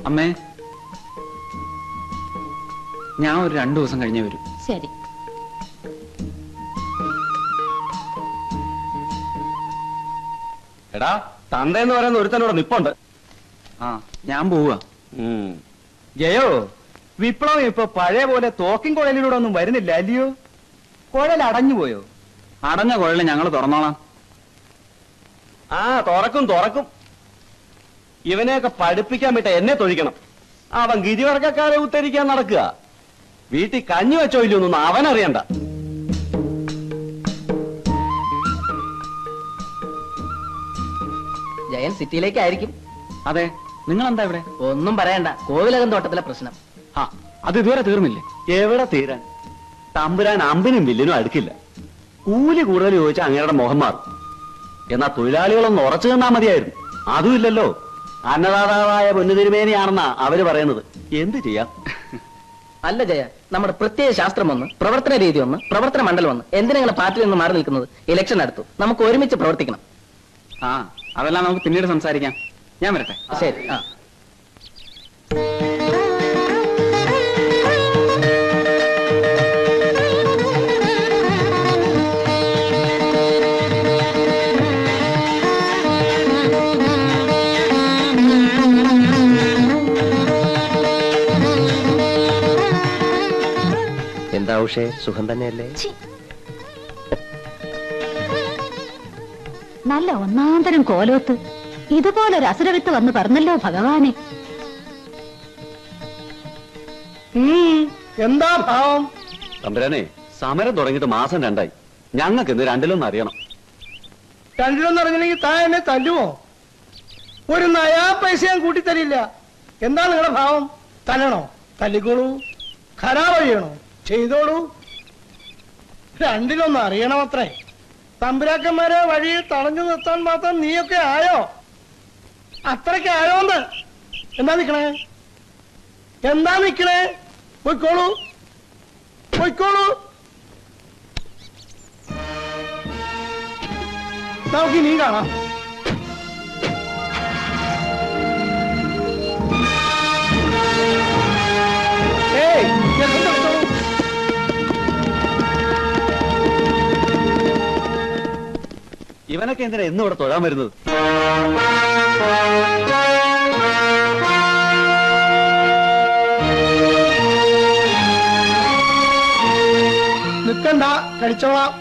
അമ്മേ ഞാൻ ഒരു രണ്ടു ദിവസം കഴിഞ്ഞേ വരും ശരി എടാ തന്ത എന്ന് പറയുന്ന ഒരുത്തനോട് നിപ്പുണ്ട് ആ ഞാൻ പോവുക ജയോ വിപ്ലവം ഇപ്പൊ പഴയ പോലെ തോക്കിൻ കുഴലിലൂടെ ഒന്നും വരുന്നില്ല അല്ലയോ കുഴൽ അടഞ്ഞു പോയോ അടഞ്ഞ കുഴല് ഞങ്ങൾ തുറന്നോളാം ആ തുറക്കും തുറക്കും ഇവനെയൊക്കെ പഠിപ്പിക്കാൻ വിട്ട എന്നെ തൊഴിക്കണം അവൻ ഗിരിവർഗക്കാരെ ഉത്തരിക്കാൻ നടക്കുക വീട്ടിൽ കഞ്ഞി വെച്ചോ ഇല്ലയൊന്നും അവനറിയണ്ട ജയൻ സിറ്റിയിലേക്കായിരിക്കും അതെ നിങ്ങൾ എന്താ ഇവിടെ ഒന്നും പറയണ്ട കോവിലകം തോട്ടത്തിലെ പ്രശ്നം ആ അത് ഇതുവരെ തീർന്നില്ലേ എവിടെ തീരാൻ തമ്പുരാൻ അമ്പിനും വില്ലിനും അടുക്കില്ല കൂലി കൂടുതൽ ചോദിച്ചാൽ അങ്ങയുടെ മുഖം മാറും എന്നാ തൊഴിലാളികളൊന്ന് ഉറച്ചു നിന്നാ മതിയായിരുന്നു അതും ഇല്ലല്ലോ അന്നദാതാവായ പൊന്നുതിരുമേനിയാണെന്നാ അവര് പറയുന്നത് എന്ത് ചെയ്യാം അല്ല ജയ നമ്മുടെ പ്രത്യേക ശാസ്ത്രം ഒന്ന് പ്രവർത്തന രീതി ഒന്ന് പ്രവർത്തന മണ്ഡലം ഒന്ന് എന്തിനാ നിങ്ങളെ പാർട്ടിയിൽ നിന്ന് മാറി നിൽക്കുന്നത് ഇലക്ഷൻ അടുത്തു നമുക്ക് ഒരുമിച്ച് പ്രവർത്തിക്കണം ആ അതെല്ലാം നമുക്ക് പിന്നീട് സംസാരിക്കാം ഞാൻ വരട്ടെ ശരി ആ എന്താ ഉഷേ സുഖം തന്നെയല്ലേ നല്ല ഒന്നാന്തരം കോലോത്ത് ഇതുപോലൊരു അസുരവിത്ത് വന്ന് പറഞ്ഞല്ലോ ഭഗവാനെ എന്താ ഭാവം തമ്പുരാനെ സമരം തുടങ്ങിയിട്ട് മാസം രണ്ടായി ഞങ്ങൾക്ക് ഇന്ന് രണ്ടിലൊന്നും അറിയണം രണ്ടിലൊന്നും അറിഞ്ഞില്ലെങ്കിൽ താൻ എന്നെ തല്ലുമോ ഒരു നയാ പൈസ ഞാൻ കൂട്ടിത്തരില്ല എന്താ നിങ്ങളുടെ ഭാവം തല്ലണോ തല്ലിക്കോളൂ ഖരാബ് ചെയ്യണോ ചെയ്തോളൂ രണ്ടിലൊന്നും അറിയണമത്രേ തമ്പുരാക്കന്മാരെ വഴി തടഞ്ഞു നിർത്താൻ മാത്രം നീയൊക്കെ ആയോ അത്രയ്ക്ക് ആയോന്ന് എന്താ നിക്കണേ എന്താ നിക്കണേ പോയിക്കോളൂ പോയിക്കോളൂ നമുക്ക് നീ കാണാം ഏയ് എന്നെ നിർത്തണു. ഇവനൊക്കെ എന്തിനാ എന്നും ഇവിടെ തൊഴാൻ വരുന്നത് നിക്കണ്ട കഴിച്ചോളാം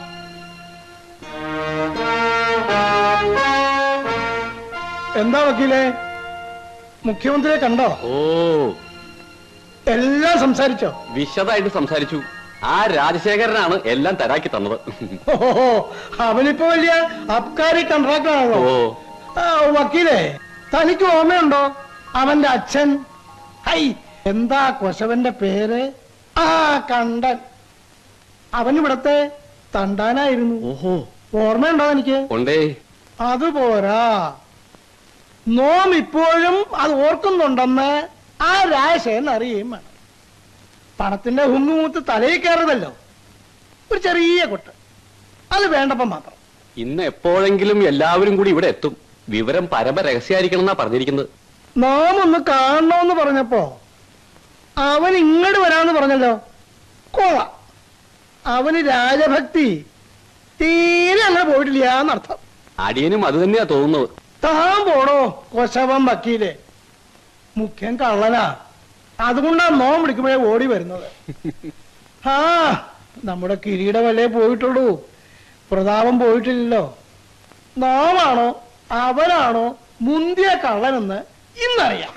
എന്താ വക്കീലേ മുഖ്യമന്ത്രിയെ കണ്ടോ ഓ എല്ലാം സംസാരിച്ചോ വിശദമായിട്ട് സംസാരിച്ചു ആ രാജശേഖരനാണ് എല്ലാം തരാക്കി തന്നത് ഓഹോ അവനിപ്പോ വലിയ അബ്കാരി കൺട്രാക്ടറാണല്ലോ ഓ ആ, വക്കീലേ തനിക്ക് ഓർമ്മയുണ്ടോ അവന്റെ അച്ഛൻ ഹൈ എന്താ കൊശവന്റെ പേര് ആ കണ്ടൻ അവൻ ഇവിടത്തെ തണ്ടാനായിരുന്നു ഓഹോ ഓർമ്മയുണ്ടോ എനിക്ക് ഉണ്ടേ അതുപോരാ നോം ഇപ്പോഴും അത് ഓർക്കുന്നുണ്ടെന്ന് ആ രാജശേഖരൻ അറിയുകയും വേണം പണത്തിന്റെ ഹുങ്ങുമുത്ത് തലയിൽ കയറുമല്ലോ ഒരു ചെറിയ കൊട്ട് അത് വേണ്ടപ്പം മാത്രം ഇന്ന് എപ്പോഴെങ്കിലും എല്ലാവരും കൂടി ഇവിടെ എത്തും വിവരം പരമ രഹസ്യമായിരിക്കണം എന്നാ പറഞ്ഞിരിക്കുന്നത് നാം ഒന്ന് കാണണമെന്ന് പറഞ്ഞപ്പോ അവൻ ഇങ്ങോട്ട് വരാമെന്ന് പറഞ്ഞല്ലോ കൊള്ളാം അവന് രാജഭക്തി തീരെ അങ്ങനെ പോയിട്ടില്ല എന്നർത്ഥം അടിയനും അത് തന്നെയാ തോന്നുന്നത് താൻ പോടോ കൊശവൻ വക്കീലെ മുഖ്യൻ കള്ളനാ അതുകൊണ്ടാ നോം വിളിക്കുമ്പോഴേ ഓടി വരുന്നത് ആ നമ്മുടെ കിരീട വല്ലേ പോയിട്ടുള്ളൂ പ്രതാപം പോയിട്ടില്ലല്ലോ നാമാണോ അവനാണോ മുന്തിയ കള്ളനെന്ന് ഇന്നറിയാം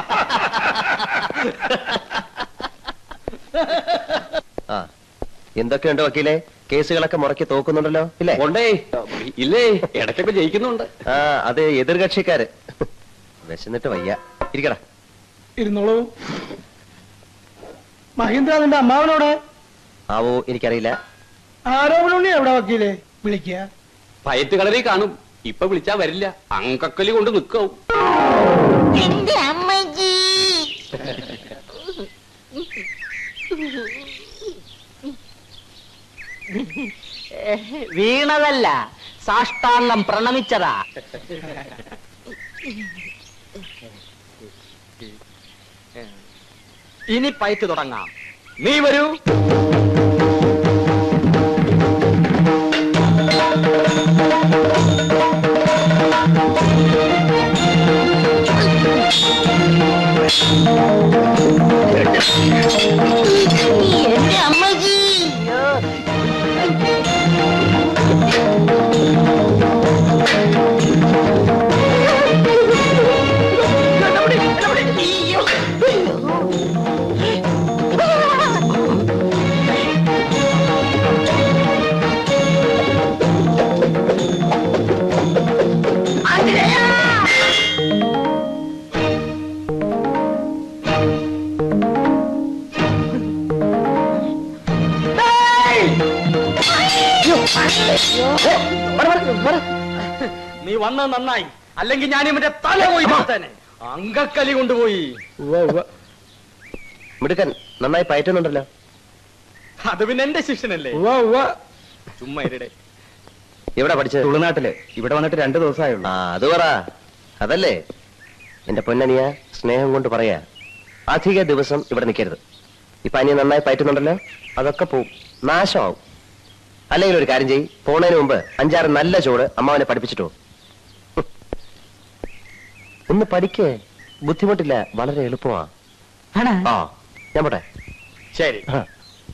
ആ എന്തൊക്കെയുണ്ട് വക്കീലെ കേസുകളൊക്കെ മുറക്കി തോക്കുന്നുണ്ടല്ലോ ഇല്ലേ ഉണ്ടേ ഇല്ലേ ഇടയ്ക്കൊക്കെ ജയിക്കുന്നുണ്ട് ആ അത് എതിർകക്ഷിക്കാര് വിശന്നിട്ട് വയ്യ ഇരിക്കടാ ഇരുന്നോളൂ മഹീന്ദ്ര നിന്റെ അമ്മാവനോടെ ആവോ എനിക്കറിയില്ല ആരോപണി എവിടെ വക്കീലെ വിളിക്കുക പയറ്റ് കളരി കാണും ഇപ്പൊ വിളിച്ചാ വരില്ല അങ്കക്കലി കൊണ്ട് നിക്കാവും എന്റെ അമ്മജി വീണതല്ല സാഷ്ടാംഗം പ്രണമിച്ചതാ ഇനി പയറ്റ് തുടങ്ങാം നീ വരൂ എന്റെ അമ്മജി നീ വന്നത് നന്നായി അല്ലെങ്കിൽ ഞാൻ ഇവന്റെ തല പോയി തന്നെ അങ്കക്കലി കൊണ്ടുപോയി മിടുക്കൻ നന്നായി പയറ്റുന്നുണ്ടല്ലോ അത് പിന്നെ എന്റെ ശിഷ്യനല്ലേ ചുമ്മാ ഇരടെ എവിടെ പഠിച്ചത് തുളുനാട്ടില് ഇവിടെ വന്നിട്ട് രണ്ടു ദിവസമായുള്ളൂ ആ അത് പറ അതല്ലേ എന്റെ പൊന്നനിയ സ്നേഹം കൊണ്ട് പറയാ അധിക ദിവസം ഇവിടെ നിൽക്കരുത് ഇപ്പൊ അനിയ നന്നായി പയറ്റുന്നുണ്ടല്ലോ അതൊക്കെ പോവും നാശമാവും അല്ലെങ്കിൽ ഒരു കാര്യം ചെയ്യ് പോണതിന് മുമ്പ് അഞ്ചാറ് നല്ല ചോട് അമ്മാവനെ പഠിപ്പിച്ചിട്ടോ ഹും. ഒന്ന് പഠിക്കേ ബുദ്ധിമുട്ടില്ല വളരെ എളുപ്പമാ ആ ഞാൻ പോട്ടെ ശരി ആ.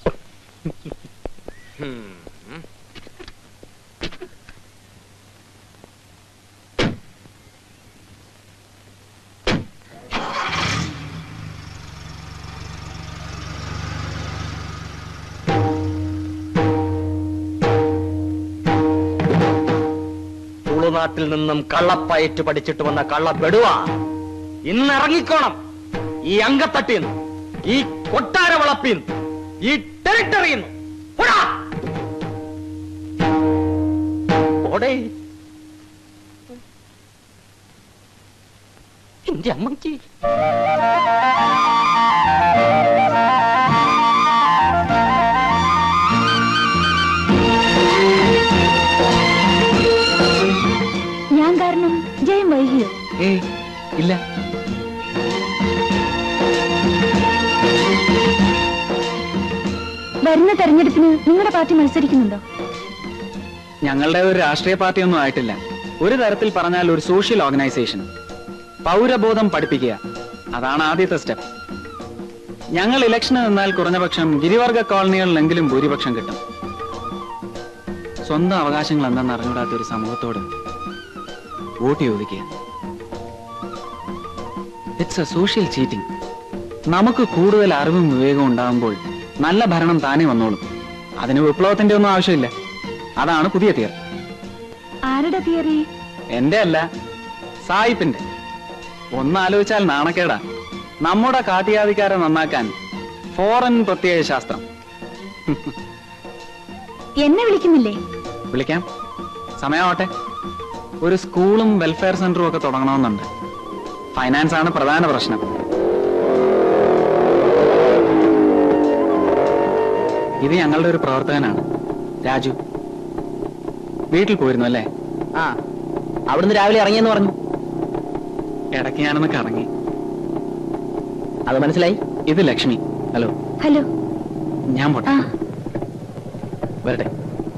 തുളുനാട്ടിൽ നിന്നും കള്ളപ്പയറ്റ് പഠിച്ചിട്ട് വന്ന കള്ളപ്പെടുവ ഇന്ന് ഇറങ്ങിക്കോണം ഈ അങ്കത്തട്ടിന്ന് ഈ കൊട്ടാര വളപ്പിന്ന് ഈ ടെറിട്ടറിന്ന് ഓടേ എന്റെ അമ്മക്ക് ഞാൻ കാരണം ജയം വൈകിയോ ഏയ് ഇല്ല വരുന്ന തെരഞ്ഞെടുപ്പിന് നിങ്ങളുടെ പാർട്ടി മത്സരിക്കുന്നുണ്ടോ ഞങ്ങളുടെ ഒരു രാഷ്ട്രീയ പാർട്ടി ഒന്നും ആയിട്ടില്ല ഒരു തരത്തിൽ പറഞ്ഞാൽ ഒരു സോഷ്യൽ ഓർഗനൈസേഷൻ പൗരബോധം പഠിപ്പിക്കുക അതാണ് ആദ്യത്തെ സ്റ്റെപ്പ് ഞങ്ങൾ ഇലക്ഷന് നിന്നാൽ കുറഞ്ഞപക്ഷം ഗിരിവർഗ കോളനികളിലെങ്കിലും ഭൂരിപക്ഷം കിട്ടും സ്വന്തം അവകാശങ്ങൾ എന്താണെന്ന് അറിഞ്ഞൂടാത്ത ഒരു സമൂഹത്തോട് വോട്ട് ചോദിക്കുക ഇറ്റ്സ് എ സോഷ്യൽ ചീറ്റിംഗ് നമുക്ക് കൂടുതൽ അറിവും വിവേകവും ഉണ്ടാകുമ്പോൾ നല്ല ഭരണം താനേ വന്നോളും അതിന് വിപ്ലവത്തിന്റെ ഒന്നും ആവശ്യമില്ല അതാണ് പുതിയ തിയറി ആരുടെ തിയറി എന്റെ അല്ല സായിപ്പിന്റെ ഒന്നാലോചിച്ചാൽ നാണക്കേടാ നമ്മുടെ കാട്ടിയാദിക്കാരെ നന്നാക്കാൻ ഫോറിൻ പ്രത്യേക ശാസ്ത്രം എന്നെ വിളിക്കുന്നില്ലേ വിളിക്കാം സമയമാവട്ടെ ഒരു സ്കൂളും വെൽഫെയർ സെന്ററും ഒക്കെ തുടങ്ങണമെന്നുണ്ട് ഫൈനാൻസ് ആണ് പ്രധാന പ്രശ്നം ഇത് ഞങ്ങളുടെ ഒരു പ്രവർത്തകനാണ് രാജു വീട്ടിൽ പോയിരുന്നു അല്ലേ ആ അവിടുന്ന് രാവിലെ ഇറങ്ങിയെന്ന് പറഞ്ഞു ഇടയ്ക്ക് ഞാനൊന്ന് കറങ്ങി അത് മനസ്സിലായി ഇത് ലക്ഷ്മി ഹലോ ഹലോ ഞാൻ പോട്ടെ ആ വരട്ടെ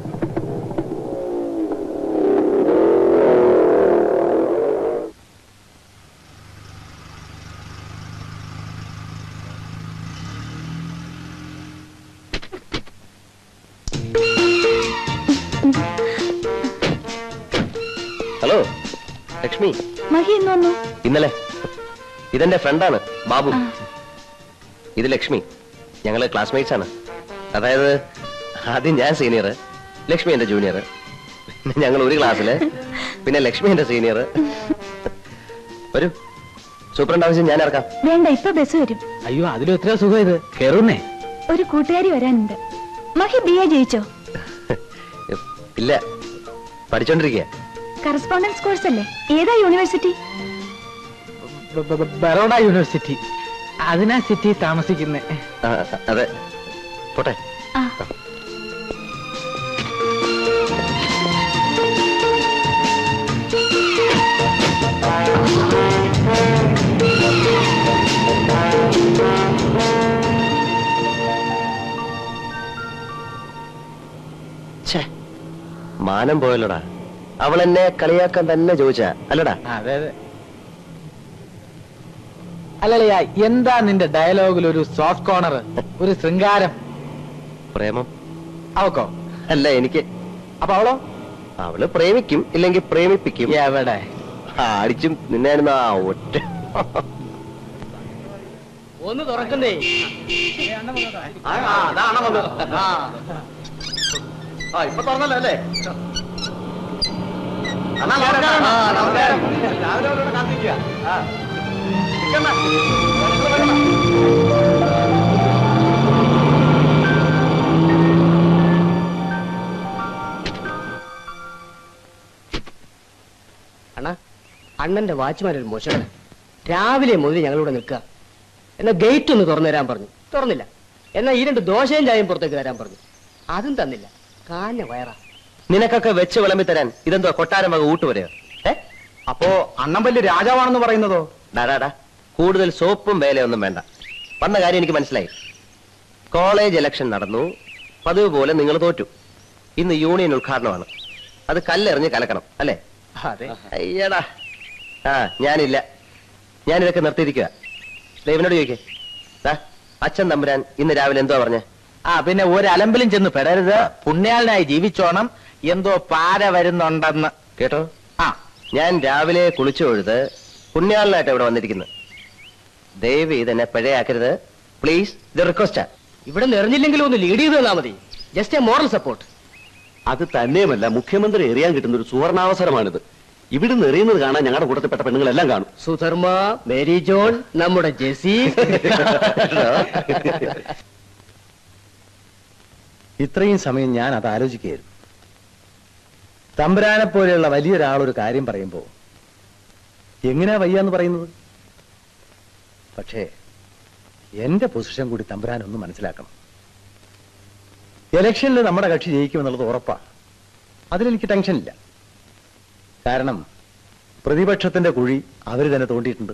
ഹലോ ലക്ഷ്മി മഹി എന്ന് വന്നു ഇന്നലെ ഇതെന്റെ ഫ്രണ്ടാണ് ബാബു ആ. ഇത് ലക്ഷ്മി ഞങ്ങള് ക്ലാസ്മേറ്റ്സ് ആണ് അതായത് ആദ്യം ഞാൻ സീനിയർ ലക്ഷ്മി എന്റെ ജൂനിയർ പിന്നെ ഞങ്ങൾ ഒരു ക്ലാസ്സില് പിന്നെ ലക്ഷ്മി എന്റെ സീനിയർ ഒരു സൂപ്രണ്ട് ആവശ്യം ഞാൻ ഇറക്കാം വേണ്ട ഇപ്പൊ ബസ് വരും അയ്യോ അതിലും എത്ര സുഖം ഇത് കേറുന്നേ ഒരു കൂട്ടുകാരി വരാനുണ്ട് മഹി ബി എ ജയിച്ചോ ഇല്ല പഠിച്ചോണ്ടിരിക്കുക കറസ്പോണ്ടൻസ് കോഴ്സ് അല്ലേ ഏതാ യൂണിവേഴ്സിറ്റി ബറോഡ യൂണിവേഴ്സിറ്റി അതിനാ സിറ്റി താമസിക്കുന്നേ അതെ പോട്ടെ ആ മാനം പോയല്ലോടാ അവൾ എന്നെ കളിയാക്കാൻ തന്നെ ചോദിച്ചാ അല്ലടാ അതെ അതെ അല്ലല്ലയാ എന്താ നിന്റെ ഡയലോഗിൽ ഒരു സോഫ്റ്റ് കോർണർ ഒരു ശൃംഗാരം പ്രേമം അവക്കോ അല്ല എനിക്ക് അപ്പൊ അവളോ അവള് പ്രേമിക്കും ഇല്ലെങ്കിൽ പ്രേമിപ്പിക്കും എവിടെ ആ, അടിച്ചും നിന്നായിരുന്നു ആ ഒറ്റ ഒന്ന് തുറക്കുന്നേ ഇപ്പൊ തുറന്നല്ലോ അല്ലേ അണ്ണാ അണ്ണന്റെ വാച്ച്മാൻ ഒരു മോശം രാവിലെ മുതൽ ഞങ്ങളിവിടെ നിൽക്കുക എന്നാ ഗേറ്റ് ഒന്ന് തുറന്നു തരാൻ പറഞ്ഞു തുറന്നില്ല എന്നാ ഈ രണ്ട് ദോശയും ചായയും പുറത്തേക്ക് തരാൻ പറഞ്ഞു അതും തന്നില്ല കാഞ്ഞ വയറാ നിനക്കൊക്കെ വെച്ച് വിളമ്പി തരാൻ ഇതെന്തോ കൊട്ടാരം വക ഊട്ടുവരെയോ ഏ അപ്പോ അണ്ണൻ വലിയ രാജാവാണെന്ന് പറയുന്നതോ ഡാടാ കൂടുതൽ സോപ്പും വേലയൊന്നും വേണ്ട വന്ന കാര്യം എനിക്ക് മനസ്സിലായി കോളേജ് ഇലക്ഷൻ നടന്നു പതിവ് പോലെ നിങ്ങൾ തോറ്റു ഇന്ന് യൂണിയൻ ഉദ്ഘാടനമാണ് അത് കല്ലെറിഞ്ഞ് കലക്കണം അല്ലേ അതെ അയ്യടാ ആ ഞാനില്ല ഞാനിതൊക്കെ നിർത്തിയിരിക്കുക ദൈവനോട് ചോദിക്കേ ദാ, അച്ഛൻ തമ്പുരാൻ ഇന്ന് രാവിലെ എന്തോ പറഞ്ഞേ ആ പിന്നെ ഒരു അലമ്പിലും ചെന്ന് പെടരുത് പുണ്യാളനായി ജീവിച്ചോണം എന്തോ പാര വരുന്നുണ്ടെന്ന് കേട്ടോ ആ ഞാൻ രാവിലെ കുളിച്ചു തൊഴുത് പുണ്യാളനായിട്ട് ഇവിടെ വന്നിരിക്കുന്നത് ദയവ് ഇതെന്നെ പിഴയാക്കരുത് പ്ലീസ് ഇത് റിക്വസ്റ്റാ ഇവിടെ നിറഞ്ഞില്ലെങ്കിലും ഒന്ന് ലീഡ് ചെയ്ത് തന്നാ മതി ജസ്റ്റ് എ മോറൽ സപ്പോർട്ട് അത് തന്നെയുമല്ല മുഖ്യമന്ത്രി എറിയാൻ കിട്ടുന്ന ഒരു സുവർണാവസരമാണിത് ഇവിടുന്ന് എറിയുന്നത് കാണാൻ ഞങ്ങളുടെ കൂട്ടത്തിൽപ്പെട്ട പെണ്ണുങ്ങളെല്ലാം കാണും സുധർമ്മ മേരി ജോൺ നമ്മുടെ ജെസി ഇത്രയും സമയം ഞാൻ അത് ആലോചിക്കുകയായിരുന്നു തമ്പുരാനെ പോലെയുള്ള വലിയൊരാൾ ഒരു കാര്യം പറയുമ്പോ എങ്ങനെയാ വയ്യാന്ന് പറയുന്നത് പക്ഷേ എന്റെ പൊസിഷൻ കൂടി തമ്പുരാൻ ഒന്ന് മനസ്സിലാക്കണം ഇലക്ഷനിൽ നമ്മുടെ കക്ഷി ജയിക്കുമെന്നുള്ളത് ഉറപ്പാ അതിലെനിക്ക് ടെൻഷനില്ല കാരണം പ്രതിപക്ഷത്തിന്റെ കുഴി അവർ തന്നെ തോണ്ടിയിട്ടുണ്ട്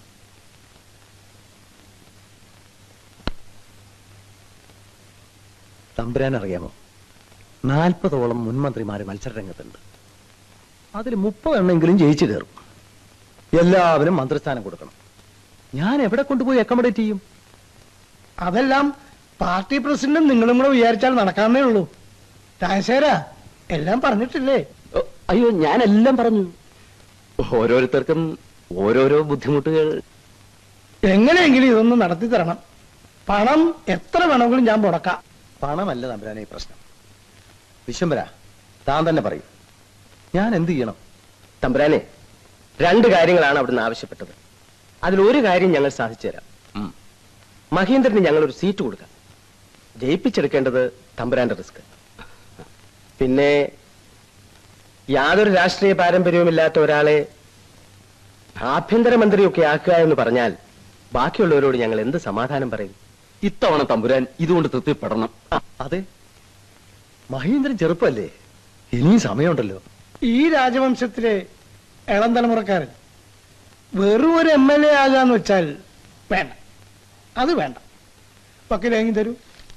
തമ്പുരാൻ അറിയാമോ നാൽപ്പതോളം മുൻമന്ത്രിമാര് മത്സരരംഗത്തുണ്ട് അതിൽ മുപ്പതെണ്ണെങ്കിലും ജയിച്ചു കയറും എല്ലാവരും മന്ത്രിസ്ഥാനം കൊടുക്കണം ഞാൻ എവിടെ കൊണ്ടുപോയി അക്കോമഡേറ്റ് ചെയ്യും അതെല്ലാം പാർട്ടി പ്രസിഡന്റും നിങ്ങളും കൂടെ വിചാരിച്ചാൽ നടക്കാന്നേ ഉള്ളൂ താശേരാ എല്ലാം പറഞ്ഞിട്ടില്ലേ അയ്യോ ഞാനെല്ലാം പറഞ്ഞു ഓരോരുത്തർക്കും ഓരോരോ ബുദ്ധിമുട്ടുകൾ എങ്ങനെയെങ്കിലും ഇതൊന്ന് നടത്തി തരണം പണം എത്ര വേണമെങ്കിലും ഞാൻ മുടക്കാം പണമല്ല തമ്പുരാനെ ഈ പ്രശ്നം വിശ്വംബര താൻ തന്നെ പറയും ഞാൻ എന്ത് ചെയ്യണം തമ്പുരാനെ രണ്ട് കാര്യങ്ങളാണ് അവിടുന്ന് ആവശ്യപ്പെട്ടത് അതിൽ ഒരു കാര്യം ഞങ്ങൾ സാധിച്ചു തരാം മഹീന്ദ്രന് ഞങ്ങൾ ഒരു സീറ്റ് കൊടുക്കാം ജയിപ്പിച്ചെടുക്കേണ്ടത് തമ്പുരാന്റെ റിസ്ക് പിന്നെ യാതൊരു രാഷ്ട്രീയ പാരമ്പര്യവുമില്ലാത്ത ഒരാളെ ആഭ്യന്തരമന്ത്രിയൊക്കെ ആക്കുക എന്ന് പറഞ്ഞാൽ ബാക്കിയുള്ളവരോട് ഞങ്ങൾ എന്ത് സമാധാനം പറയും ഇത്തവണ തമ്പുരാൻ ഇതുകൊണ്ട് തൃപ്തിപ്പെടണം അതെ മഹീന്ദ്രൻ ചെറുപ്പല്ലേ ഇനിയും സമയമുണ്ടല്ലോ ഈ രാജവംശത്തിലെ ഇളം തലമുറക്കാരൻ വെറും ഒരു എം എൽ എ ആകാന്ന് വെച്ചാൽ വേണ്ട അത് വേണ്ട വക്കീലേങ്ങി തരൂ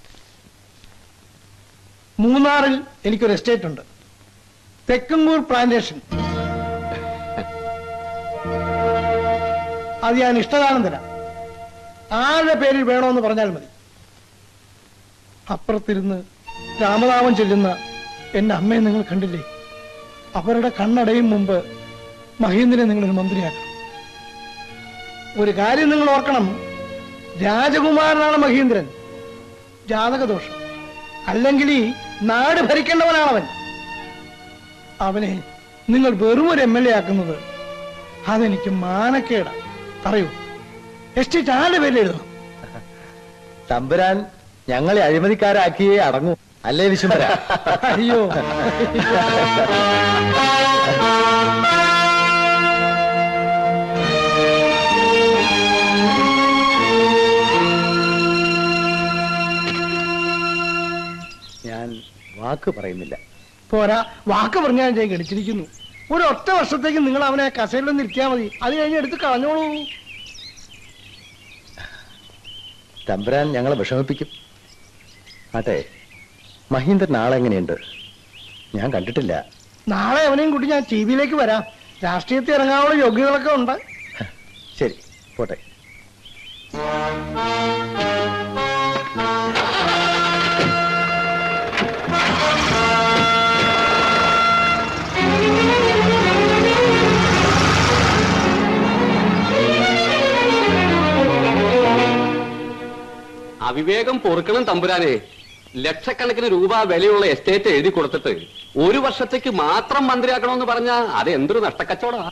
മൂന്നാറിൽ എനിക്കൊരു എസ്റ്റേറ്റ് ഉണ്ട് തെക്കമ്പൂർ പ്ലാന്റേഷൻ അത് ഞാൻ ഇഷ്ടദാനം തരാം ആരുടെ പേരിൽ വേണമെന്ന് പറഞ്ഞാൽ മതി അപ്പുറത്തിരുന്ന് രാമനാമം ചൊല്ലുന്ന എന്റെ അമ്മയെ നിങ്ങൾ കണ്ടില്ലേ അവരുടെ കണ്ണടയും മുമ്പ് മഹീന്ദ്രനെ നിങ്ങൾ ഒരു മന്ത്രിയാക്കണം ഒരു കാര്യം നിങ്ങൾ ഓർക്കണം രാജകുമാരനാണ് മഹീന്ദ്രൻ ജാതകദോഷം അല്ലെങ്കിൽ ഈ നാട് ഭരിക്കേണ്ടവനാണവൻ അവനെ നിങ്ങൾ വെറും ഒരു എം എൽ എ ആക്കുന്നത് അതെനിക്ക് മാനക്കേട പറയൂ എസ്റ്റേറ്റ് ആരുടെ പേരിൽ എഴുതണം തമ്പുരാൻ ഞങ്ങളെ അഴിമതിക്കാരാക്കിയേ അടങ്ങൂ അല്ലേ വിശ്വംബര അയ്യോ ഞാൻ വാക്ക് പറയുന്നില്ല പോരാ വാക്ക് പറഞ്ഞാൽ ഞാൻ ഗണിച്ചിരിക്കുന്നു ഒരു ഒറ്റ വർഷത്തേക്ക് നിങ്ങൾ അവനെ കസേരയിൽ ഇരിക്കാൻ മതി അത് കഴിഞ്ഞ് എടുത്ത് കളഞ്ഞോളൂ തമ്പുരാൻ ഞങ്ങളെ വിഷമിപ്പിക്കും അതെ മഹീന്ദ്രൻ ആളെങ്ങനെയുണ്ട് ഞാൻ കണ്ടിട്ടില്ല നാളെ അവനെയും കൂട്ടി ഞാൻ ടി വിയിലേക്ക് വരാം രാഷ്ട്രീയത്തിൽ ഇറങ്ങാനുള്ള യോഗ്യതകളൊക്കെ ഉണ്ട് ശരി പോട്ടെ അവിവേകം പൊറുക്കണം തമ്പുരാനെ ലക്ഷക്കണക്കിന് രൂപ വിലയുള്ള എസ്റ്റേറ്റ് എഴുതി കൊടുത്തിട്ട് ഒരു വർഷത്തേക്ക് മാത്രം മന്ത്രിയാക്കണമെന്ന് പറഞ്ഞാ അത് എന്തൊരു നഷ്ടക്കച്ചവടമാ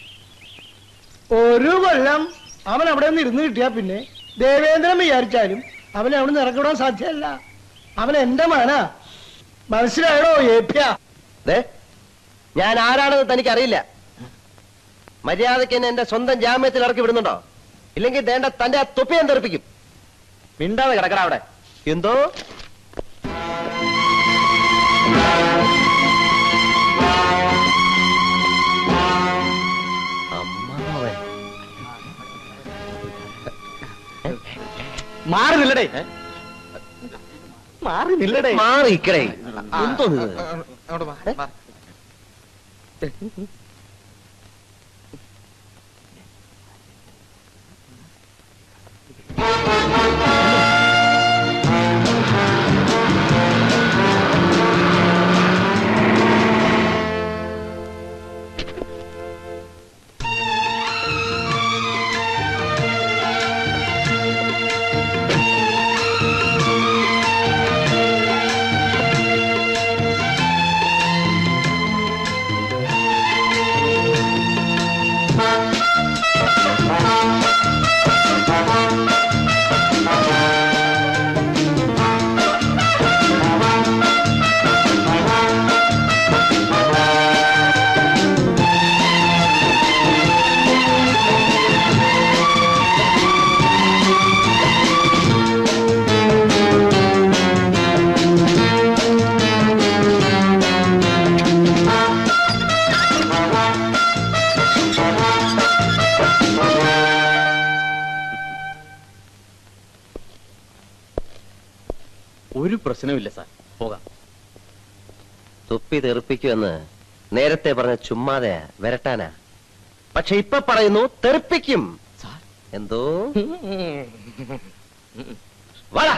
ഒരു കൊല്ലം അവൻ അവിടെ നിന്ന് ഇരുന്ന് കിട്ടിയാ പിന്നെ ദേവേന്ദ്രൻ വിചാരിച്ചാലും അവനെ അവിടെ നിന്ന് ഇറക്കിവിടാൻ സാധ്യമല്ല അവൻ എന്റെ മകനാ മനസ്സിലായടോ ഏപ്യ ദേ, ഞാൻ ആരാണെന്ന് തനിക്ക് അറിയില്ല മര്യാദയ്ക്ക് എന്നെ എന്റെ സ്വന്തം ജാമ്യത്തിൽ ഇറക്കി വിടുന്നുണ്ടോ ഇല്ലെങ്കിൽ ദേണ്ട തന്റെ ആ തൊപ്പി ഞാൻ തെറിപ്പിക്കും മിണ്ടാതെ കിടക്കണ അവിടെ എന്തോ അമ്മാവൻ. മാറി നില്ലടേ മാറി നില്ലടേ മാറി ഇക്കടേ എന്തോ ഇത്? ഒരു പ്രശ്നമില്ല സാർ പോകാം തൊപ്പി തെറിപ്പിക്കുമെന്ന് നേരത്തെ പറഞ്ഞ ചുമ്മാതെ വരട്ടാനാ പക്ഷെ ഇപ്പൊ പറയുന്നു തെറിപ്പിക്കും എന്തോ വാടാ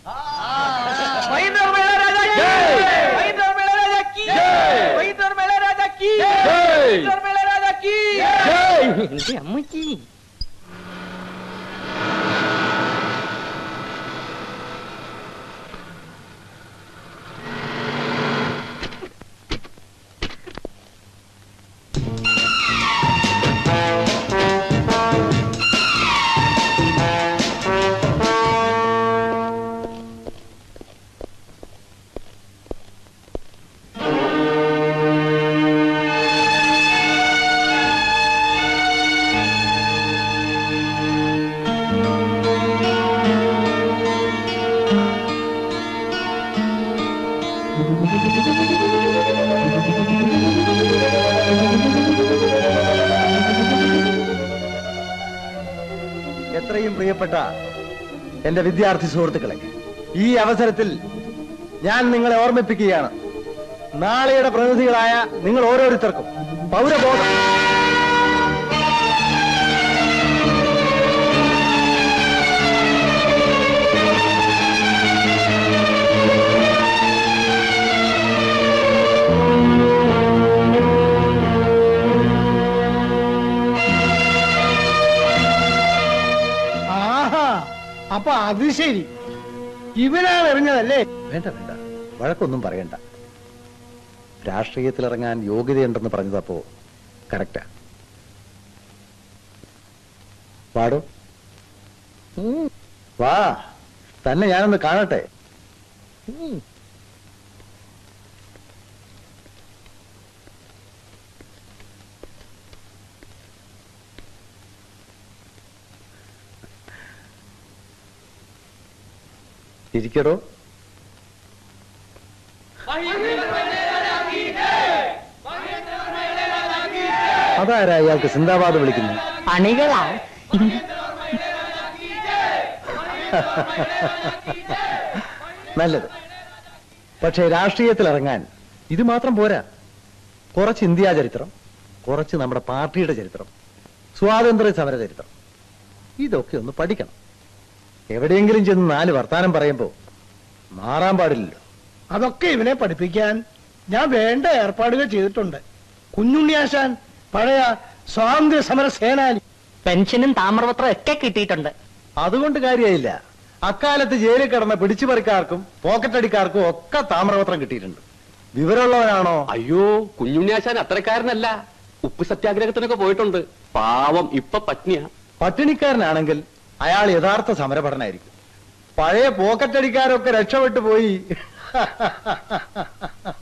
എന്റെ അമ്മയ്ക്ക് എത്രയും പ്രിയപ്പെട്ട എന്റെ വിദ്യാർത്ഥി സുഹൃത്തുക്കളെ ഈ അവസരത്തിൽ ഞാൻ നിങ്ങളെ ഓർമ്മിപ്പിക്കുകയാണ് നാളെയുടെ പ്രതിനിധികളായ നിങ്ങൾ ഓരോരുത്തർക്കും പൗരബോധം ആഹാ അപ്പൊ അത് ശരി ഇവനാണ് എറിഞ്ഞതല്ലേ വേണ്ട വേണ്ട വഴക്കൊന്നും പറയണ്ട രാഷ്ട്രീയത്തിലിറങ്ങാൻ യോഗ്യതയുണ്ടെന്ന് പറഞ്ഞതപ്പോ കറക്റ്റാ വാടോ ഉം, വാ തന്നെ ഞാനൊന്ന് കാണട്ടെ ഉം. ഇരിക്കടോ അതാരാ ഇയാൾക്ക് സിന്ദാബാദ് വിളിക്കുന്നത് അണികളാ നല്ലത് പക്ഷേ രാഷ്ട്രീയത്തിൽ ഇറങ്ങാൻ ഇത് മാത്രം പോരാ കുറച്ച് ഇന്ത്യാ ചരിത്രം കുറച്ച് നമ്മുടെ പാർട്ടിയുടെ ചരിത്രം സ്വാതന്ത്ര്യ സമര ചരിത്രം ഇതൊക്കെ ഒന്ന് പഠിക്കണം എവിടെയെങ്കിലും ചെന്ന് നാല് വർത്താനം പറയുമ്പോ മാറാൻ പാടില്ലല്ലോ അതൊക്കെ ഇവനെ പഠിപ്പിക്കാൻ ഞാൻ വേണ്ട ഏർപ്പാടുകൾ ചെയ്തിട്ടുണ്ട് കുഞ്ഞുണ്ണിയാശാൻ പഴയ സ്വാതന്ത്ര്യ സമര സേനാനി പെൻഷനും താമ്രപത്രം ഒക്കെ കിട്ടിയിട്ടുണ്ട് അതുകൊണ്ട് കാര്യമായില്ല അക്കാലത്ത് ജയിലിൽ കിടന്ന പിടിച്ചുപറിക്കാർക്കും പോക്കറ്റടിക്കാർക്കും ഒക്കെ താമ്രപത്രം കിട്ടിയിട്ടുണ്ട് വിവരമുള്ളവനാണോ അയ്യോ കുഞ്ഞുണ്ണിയാശാൻ അത്രക്കാരനല്ല ഉപ്പ് സത്യാഗ്രഹത്തിനൊക്കെ പോയിട്ടുണ്ട് പാവം ഇപ്പൊ പത്നിയാ പട്ടിണിക്കാരനാണെങ്കിൽ അയാൾ യഥാർത്ഥ സമരഭടനായിരിക്കും പഴയ പോക്കറ്റടിക്കാരൊക്കെ രക്ഷപ്പെട്ടു പോയി